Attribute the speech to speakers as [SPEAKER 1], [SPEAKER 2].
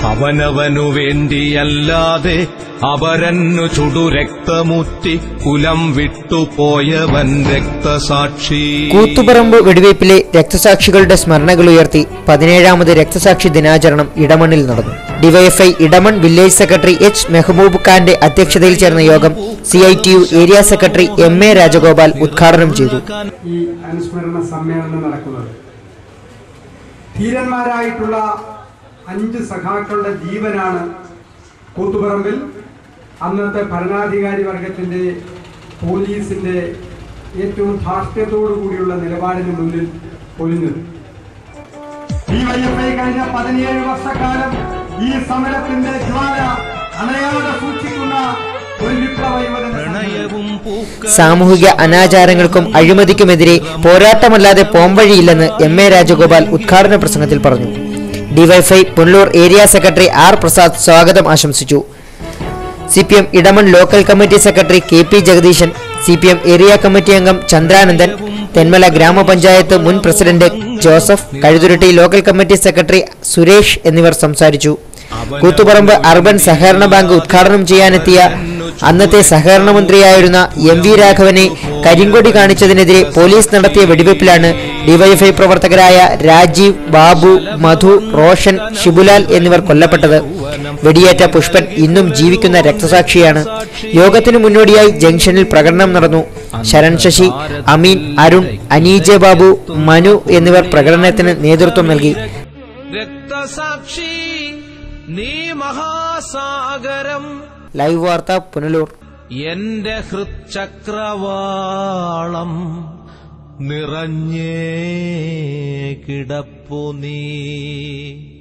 [SPEAKER 1] അവനവനു വേണ്ടിയല്ലാതെ അപരന്നു ചുടുരക്തമുറ്റി കുലം വിട്ടുപോയവൻ രക്തസാക്ഷി
[SPEAKER 2] കൂത്തുപറമ്പ് വെടിവയ്പിലെ രക്തസാക്ഷികളുടെ സ്മരണകൾ ഉയർത്തി പതിനേഴാമത് രക്തസാക്ഷി ദിനാചരണം ഇടമണ്ണിൽ നടന്നു DYFI Edamon village secretary H Mehaboob ഖാന്റെ അധ്യക്ഷതയിൽ ചേർന്ന യോഗം C I T U area secretary M A Rajagopal ഉദ്ഘാടനം ചെയ്തു
[SPEAKER 3] ഈ അനുസ്മരണ സമ്മേളനം നടക്കുന്നത് ധീരന്മാരായിട്ടുള്ള അഞ്ച് സഖാക്കളുടെ ജീവനാണ് കൂത്തുപറമ്പിൽ അന്നത്തെ ഭരണാധികാരി വർഗത്തിന്റെ പോലീസിന്റെ ഏറ്റവും ധാർഷ്ട്യത്തോടു കൂടിയുള്ള നിലപാടിന് മുന്നിൽ പൊലിഞ്ഞത് ഡിവൈഎഫ്ഐ കഴിഞ്ഞ പതിനേഴ് വർഷക്കാലം ഈ സമരത്തിന്റെ ജ്വാല അണയാതെ സൂക്ഷിക്കുന്ന ഒരു വിപ്ലവ യുവജന സംഘം.
[SPEAKER 1] പ്രണയവും പൂക്ക
[SPEAKER 2] സാമൂഹിക അനാചാരങ്ങൾക്കും അഴിമതിക്കുമെതിരെ പോരാട്ടമല്ലാതെ പോംവഴിയില്ലെന്ന് എം എ രാജഗോപാൽ ഉദ്ഘാടന പ്രസംഗത്തിൽ പറഞ്ഞു DYFI Punalur area secretary R Prasad സ്വാഗതം ആശംസിച്ചു C P M Edamon local committee secretary K P Jagadeesan C P M area committee അംഗം ചന്ദ്രാനന്ദൻ തെന്മല ഗ്രാമപഞ്ചായത്ത് മുൻ president Joseph Kazhuthurutty local committee secretary Suresh എന്നിവർ സംസാരിച്ചു കൂത്തുപറമ്പ് അർബൻ സഹകരണ ബാങ്ക് ഉദ്ഘാടനം ചെയ്യാനെത്തിയ അന്നത്തെ സഹകരണ മന്ത്രിയായിരുന്ന എം വി രാഘവനെ കരിങ്കൊടി കാണിച്ചതിനെതിരെ പോലീസ് നടത്തിയ വെടിവയ്പിലാണ് ഡിവൈഎഫ്ഐ പ്രവർത്തകരായ രാജീവ് ബാബു മധു റോഷൻ ഷിബുലാൽ എന്നിവർ കൊല്ലപ്പെട്ടത് വെടിയേറ്റ പുഷ്പൻ ഇന്നും ജീവിക്കുന്ന രക്തസാക്ഷിയാണ് യോഗത്തിനു മുന്നോടിയായി ജംഗ്ഷനിൽ പ്രകടനം നടന്നു ശരൺ ശശി അമീൻ അരുൺ അനീജ ബാബു മനു എന്നിവർ പ്രകടനത്തിന് നേതൃത്വം നൽകി
[SPEAKER 1] രക്തസാക്ഷി നീ മഹാസാഗരം
[SPEAKER 2] ലൈവ് വാർത്ത പുനലൂർ
[SPEAKER 1] എന്റെ ഹൃച്ചക്രവാളം നിറഞ്ഞേ കിടപ്പു നീ